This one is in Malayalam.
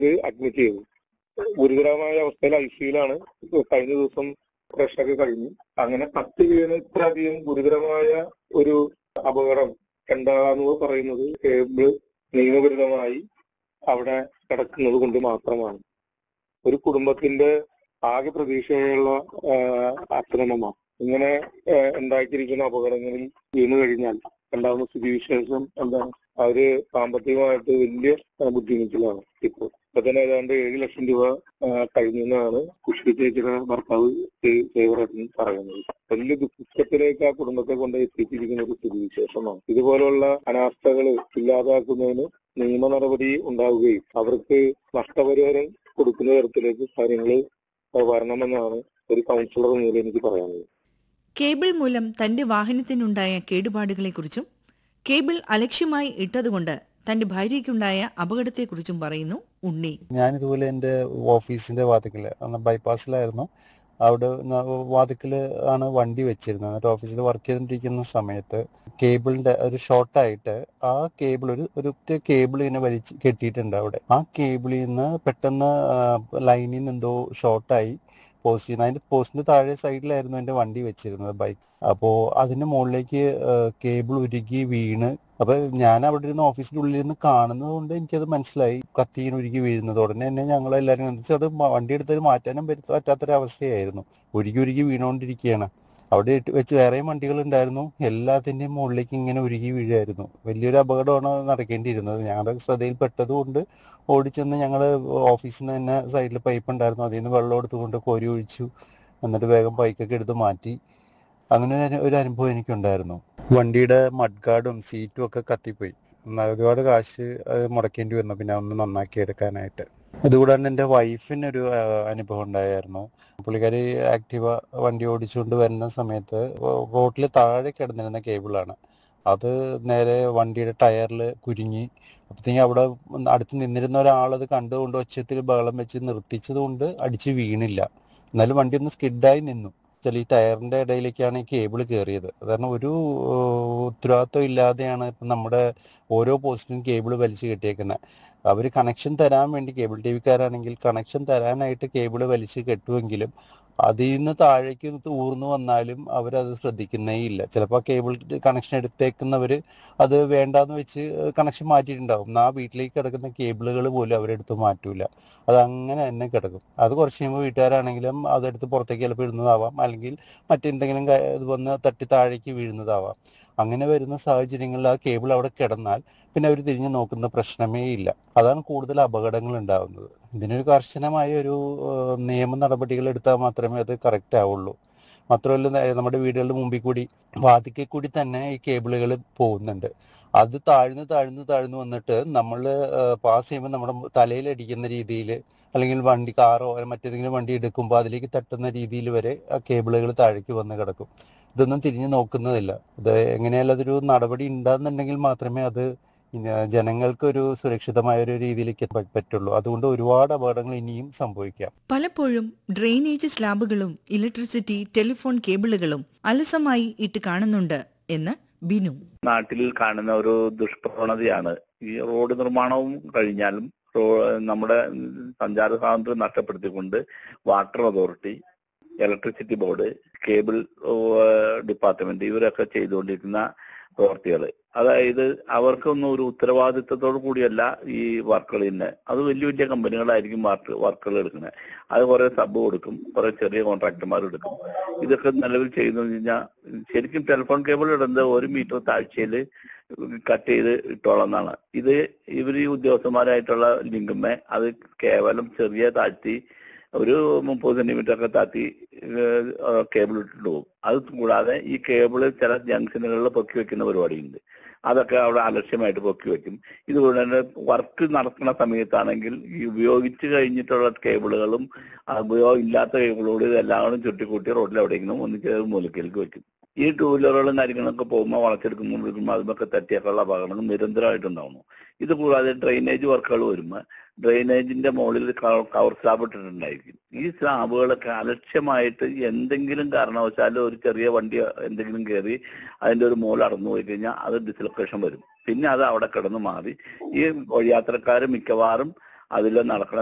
അഡ്മിറ്റ് ചെയ്തു ഗുരുതരമായ അവസ്ഥയിൽ ഐ സിയിലാണ് കഴിഞ്ഞ ദിവസം പ്രശ്നമൊക്കെ കഴിഞ്ഞു അങ്ങനെ പത്ത് വീണ് ഇത്രയധികം ഗുരുതരമായ ഒരു അപകടം എന്താന്ന് പറയുന്നത് കേബിള് നിയമവിരുദ്ധമായി അവിടെ കിടക്കുന്നത് കൊണ്ട് മാത്രമാണ് ഒരു കുടുംബത്തിന്റെ ആകെ പ്രതീക്ഷയുള്ള അക്രമമാണ് ഇങ്ങനെ ആഹ് ഉണ്ടാക്കിയിരിക്കുന്ന അപകടങ്ങളിൽ വീണു കഴിഞ്ഞാൽ ഉണ്ടാകുന്ന സ്ഥിതിവിശേഷം എന്താണ് അവര് സാമ്പത്തികമായിട്ട് വലിയ ആഹ് ബുദ്ധിമുട്ടിലാണ് ഇപ്പോൾ ഇപ്പൊ തന്നെ ഏതാണ്ട് ഏഴ് ലക്ഷം രൂപ ആഹ് കഴിഞ്ഞെന്നാണ് പുഷ്പി ചേച്ചിയുടെ ഭർത്താവ് സേവറേട്ടൻ പറയുന്നത് വലിയ ദുഃഖത്തിലേക്ക് ആ കുടുംബത്തെ കൊണ്ട് എത്തിച്ചിരിക്കുന്ന ഒരു സ്ഥിതിവിശേഷമാണ് ഇതുപോലുള്ള അനാസ്ഥകൾ ഇല്ലാതാക്കുന്നതിന് നിയമ നടപടി ഉണ്ടാവുകയും അവർക്ക് നഷ്ടപരിഹാരം കൊടുക്കുന്ന തരത്തിലേക്ക് കാര്യങ്ങൾ വരണമെന്നാണ് ഒരു കൗൺസിലർ എന്ന നിലയിൽ എനിക്ക് പറയാനുള്ളത് കേബിൾ മൂലം തന്റെ വാഹനത്തിനുണ്ടായ കേടുപാടുകളെക്കുറിച്ചും കേബിൾ അലക്ഷ്യമായി ഇട്ടതുകൊണ്ട് തന്റെ ഭാര്യയ്ക്കുണ്ടായ അപകടത്തെക്കുറിച്ചും പറയുന്നു ഉണ്ണി ഞാനിതുപോലെ എൻ്റെ ഓഫീസിന്റെ വാതിക്കൽ അന്ന് ബൈപ്പാസിലായിരുന്നു അവിടെ ന- വാതിക്കൽ ആണ് വണ്ടി വെച്ചിരുന്നത് എന്നിട്ട് ഓഫീസിൽ വർക്ക് ചെയ്തുകൊണ്ടിരിക്കുന്ന സമയത്ത് കേബിളിന്റെ ഒരു ഷോർട്ടായിട്ട് ആ കേബിൾ ഒരു ഒരു കേബിൾ ഇങ്ങനെ വലിച്ച് കെട്ടിയിട്ടുണ്ട് അവിടെ ആ കേബിളിൽ നിന്ന് പെട്ടെന്ന് ലൈനിൽ നിന്ന് എന്തോ ഷോർട്ടായി പോസ്റ്റ് ചെയ്യുന്നത് അതിന്റെ പോസ്റ്റിന്റെ താഴെ സൈഡിലായിരുന്നു എൻ്റെ വണ്ടി വെച്ചിരുന്നത് ബൈക്ക് അപ്പോൾ അതിന്റെ മുകളിലേക്ക് കേബിൾ ഉരുകി വീണ് അപ്പൊ ഞാൻ അവിടെ ഇരുന്ന് ഓഫീസിന്റെ ഉള്ളിൽ ഇരുന്ന് കാണുന്നത് കൊണ്ട് എനിക്കത് മനസ്സിലായി കത്തിയിൽ ഉരുകി വീഴുന്നത് ഉടനെ തന്നെ ഞങ്ങൾ എല്ലാവരും എന്താ വെച്ചാൽ അത് മ- വണ്ടി എടുത്തത് മാറ്റാനും പറ്റ- പറ്റാത്തൊരവസ്ഥയായിരുന്നു ഉരുകി ഉരുകി വീണുകൊണ്ടിരിക്കുകയാണ് അവിടെ ഇട്ട് വെച്ച് വേറെയും വണ്ടികൾ ഉണ്ടായിരുന്നു എല്ലാത്തിന്റെയും മുകളിലേക്ക് ഇങ്ങനെ ഉരുകി വീഴായിരുന്നു വലിയൊരു അപകടമാണ് നടക്കേണ്ടിയിരുന്നത് ഞങ്ങളുടെ ശ്രദ്ധയിൽപ്പെട്ടത് കൊണ്ട് ഓടിച്ചെന്ന് ഞങ്ങൾ ഓഫീസിൽ നിന്ന് തന്നെ സൈഡിൽ പൈപ്പ് ഉണ്ടായിരുന്നു അതിൽ നിന്ന് വെള്ളം എടുത്തുകൊണ്ട് കോരി ഒഴിച്ചു എന്നിട്ട് വേഗം പൈക്കൊക്കെ എടുത്ത് മാറ്റി അങ്ങനെ ഒരു അനു- ഒരു അനുഭവം എനിക്കുണ്ടായിരുന്നു വണ്ടിയുടെ മഡ് ഗാർഡും സീറ്റും ഒക്കെ കത്തിപ്പോയി എന്നാ ഒരുപാട് കാശ് അത് മുടക്കേണ്ടി വന്നു പിന്നെ ഒന്ന് നന്നാക്കി എടുക്കാനായിട്ട് അതുകൂടാണ്ട് എൻ്റെ വൈഫിനൊരു ആ, അനുഭവം ഉണ്ടായിരുന്നു പുള്ളിക്കാരി ആക്റ്റീവ വണ്ടി ഓടിച്ചുകൊണ്ട് വരുന്ന സമയത്ത് റോട്ടിൽ താഴെ കിടന്നിരുന്ന കേബിളാണ് അത് നേരെ വണ്ടിയുടെ ടയറിൽ കുരുങ്ങി അപ്പോഴത്തേക്കും അവിടെ അടുത്ത് നിന്നിരുന്ന ഒരാൾ അത് കണ്ടുകൊണ്ട് ഒച്ചത്തിൽ ബഹളം വെച്ച് നിർത്തിച്ചത് കൊണ്ട് അടിച്ച് വീണില്ല എന്നാലും വണ്ടി ഒന്ന് സ്കിഡായി നിന്നു വെച്ചാൽ ഈ ടയറിന്റെ ഇടയിലേക്കാണ് ഈ കേബിൾ കയറിയത് കാരണം ഒരു ഏഹ്, ഉത്തരവാദിത്വം ഇല്ലാതെയാണ് ഇപ്പം നമ്മുടെ ഓരോ പോസ്റ്റിനും കേബിൾ വലിച്ചു കെട്ടിയേക്കുന്നത് അവർ കണക്ഷൻ തരാൻ വേണ്ടി കേബിൾ ടി വിക്കാരാണെങ്കിൽ കണക്ഷൻ തരാനായിട്ട് കേബിൾ വലിച്ച് കെട്ടുമെങ്കിലും അതിൽ നിന്ന് താഴേക്ക് ഊർന്നു വന്നാലും അവരത് ശ്രദ്ധിക്കുന്നേ ഇല്ല ചിലപ്പോൾ ആ കേബിൾ കണക്ഷൻ എടുത്തേക്കുന്നവർ അത് വേണ്ടാന്ന് വെച്ച് കണക്ഷൻ മാറ്റിയിട്ടുണ്ടാവും എന്നാ ആ വീട്ടിലേക്ക് കിടക്കുന്ന കേബിളുകൾ പോലും അവരെടുത്ത് മാറ്റൂല അത് അങ്ങനെ തന്നെ കിടക്കും അത് കുറച്ച് കഴിയുമ്പോൾ വീട്ടുകാരാണെങ്കിലും അതെടുത്ത് പുറത്തേക്ക് ചിലപ്പോൾ ഇടുന്നതാവാം അല്ലെങ്കിൽ മറ്റെന്തെങ്കിലും ക- ഇത് വന്ന് തട്ടി താഴേക്ക് വീഴുന്നതാവാം അങ്ങനെ വരുന്ന സാഹചര്യങ്ങളിൽ ആ കേബിൾ അവിടെ കിടന്നാൽ പിന്നെ അവർ തിരിഞ്ഞു നോക്കുന്ന പ്രശ്നമേ ഇല്ല അതാണ് കൂടുതൽ അപകടങ്ങൾ ഉണ്ടാവുന്നത് ഇതിനൊരു കർശനമായ ഒരു ഏഹ്, നിയമ നടപടികൾ എടുത്താൽ മാത്രമേ അത് കറക്റ്റ് ആവുള്ളൂ മാത്രമല്ല നേ- നമ്മുടെ വീടുകളുടെ മുമ്പിൽ കൂടി വാതിക്കൽ കൂടി തന്നെ ഈ കേബിളുകൾ പോകുന്നുണ്ട് അത് താഴ്ന്ന് താഴ്ന്ന് താഴ്ന്ന് വന്നിട്ട് നമ്മൾ പാസ് ചെയ്യുമ്പോൾ നമ്മുടെ തലയിൽ അടിക്കുന്ന രീതിയിൽ അല്ലെങ്കിൽ വണ്ടി കാറോ മറ്റേതെങ്കിലും വണ്ടി എടുക്കുമ്പോൾ അതിലേക്ക് തട്ടുന്ന രീതിയിൽ വരെ ആ കേബിളുകൾ താഴേക്ക് വന്ന് കിടക്കും ഇതൊന്നും തിരിഞ്ഞു നോക്കുന്നതില്ല ഇത് എങ്ങനെയാലും അതൊരു നടപടി ഉണ്ടാകുന്നുണ്ടെങ്കിൽ മാത്രമേ അത് ഇന്ന ജനങ്ങൾക്ക് ഒരു സുരക്ഷിതമായ ഒരു രീതിയിലേക്ക് എത്താൻ പറ്റുള്ളൂ അതുകൊണ്ട് ഒരുപാട് അപകടങ്ങൾ ഇനിയും സംഭവിക്കാം പലപ്പോഴും ഡ്രെയിനേജ് സ്ലാബുകളും ഇലക്ട്രിസിറ്റി ടെലിഫോൺ കേബിളുകളും അലസമായി ഇട്ട് കാണുന്നുണ്ട് എന്ന് ബിനു നാട്ടിൽ കാണുന്ന ഒരു ദുഷ്പ്രവണതയാണ് ഈ റോഡ് നിർമ്മാണവും കഴിഞ്ഞാലും റോ- നമ്മുടെ സഞ്ചാര സ്വാതന്ത്ര്യം നഷ്ടപ്പെടുത്തിക്കൊണ്ട് water authority electricity board cable department ഇവരൊക്കെ ചെയ്തുകൊണ്ടിരിക്കുന്ന പ്രവർത്തികൾ അതായത് അവർക്കൊന്നും ഒരു ഉത്തരവാദിത്തത്തോടു കൂടിയല്ല ഈ വർക്കുകൾ തന്നെ അത് വലിയ വലിയ കമ്പനികളായിരിക്കും വർക്ക് വർക്കുകൾ എടുക്കുന്നത് അത് കുറെ സബ് കൊടുക്കും കുറെ ചെറിയ കോൺട്രാക്ടർമാർ എടുക്കും ഇതൊക്കെ നിലവിൽ ചെയ്യുന്നത് കഴിഞ്ഞാൽ ശരിക്കും ടെലിഫോൺ കേബിൾ ഇടുന്നത് ഒരു മീറ്റർ താഴ്ചയിൽ കട്ട് ചെയ്ത് ഇട്ടോളം എന്നാണ് ഇത് ഇവർ ഈ ഉദ്യോഗസ്ഥന്മാരായിട്ടുള്ള ലിങ്കുമ്മേ അത് കേവലം ചെറിയ താഴ്ത്തി ഒരു മുപ്പത് സെന്റിമീറ്റർ ഒക്കെ താത്തി കേബിൾ ഇട്ടിട്ട് പോകും അത് കൂടാതെ ഈ കേബിള് ചില ജംഗ്ഷനുകളിൽ പൊക്കി വെക്കുന്ന പരിപാടിയുണ്ട് അതൊക്കെ അവിടെ അലക്ഷ്യമായിട്ട് പൊക്കി വെക്കും ഇതുകൊണ്ട് തന്നെ വർക്ക് നടക്കുന്ന സമയത്താണെങ്കിൽ ഈ ഉപയോഗിച്ച് കഴിഞ്ഞിട്ടുള്ള കേബിളുകളും ഉപയോഗം ഇല്ലാത്ത കേബിളുകളും ഇതെല്ലാം ചുട്ടിക്കൂട്ടി റോഡിൽ എവിടെയെങ്കിലും ഒന്ന് ചേർന്ന് മൂലക്കിലേക്ക് വെക്കും ഈ ടൂ വീലറുകളും കാര്യങ്ങളൊക്കെ പോകുമ്പോൾ വളച്ചെടുക്കുമ്പോൾ വിളിക്കുമ്പോൾ അതുമൊക്കെ തട്ടിയൊക്കെയുള്ള അപകടങ്ങൾ നിരന്തരമായിട്ടുണ്ടാവുന്നു ഇത് കൂടാതെ ഡ്രെയിനേജ് വർക്കുകൾ വരുമ്പോൾ ഡ്രെയിനേജിന്റെ മുകളിൽ കവർ സ്ലാബ് ഇട്ടിട്ടുണ്ടായിരിക്കും ഈ സ്ലാബുകളൊക്കെ അലക്ഷ്യമായിട്ട് എന്തെങ്കിലും കാരണവശാൽ ഒരു ചെറിയ വണ്ടി എന്തെങ്കിലും കയറി അതിന്റെ ഒരു മുകൾ അടന്നു പോയി കഴിഞ്ഞാൽ അത് ഡിസ്ലൊക്കേഷൻ വരും പിന്നെ അത് അവിടെ കിടന്ന് മാറി ഈ യാത്രക്കാർ മിക്കവാറും അതിൽ നടക്കുന്ന